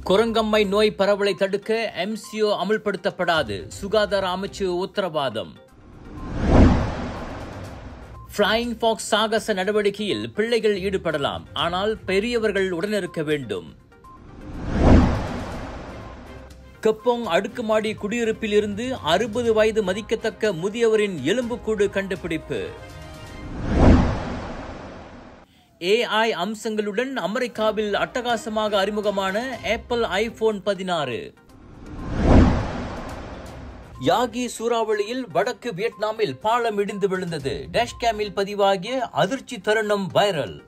குரங்கம்மை நோய் பரவலை தடுக்க எம்சிஓ அமல்படுத்தப்படாது சுகாதார அமைச்சு உத்தரவாதம் ஃப்ளையிங் ஃபாக்ஸ் சாகச நடவடிக்கையில் பிள்ளைகள் ஈடுபடலாம் ஆனால் பெரியவர்கள் உடனிருக்க வேண்டும் கப்போங் அடுக்குமாடி குடியிருப்பில் இருந்து அறுபது வயது மதிக்கத்தக்க முதியவரின் எலும்புக்கூடு கண்டுபிடிப்பு ஏஐ அம்சங்களுடன் அமெரிக்காவில் அட்டகாசமாக அறிமுகமான ஆப்பிள் ஐபோன் பதினாறு யாகி சூறாவளியில் வடக்கு வியட்நாமில் பாலம் இடிந்து விழுந்தது டேஷ்கேமில் பதிவாகிய அதிர்ச்சி தருணம் வைரல்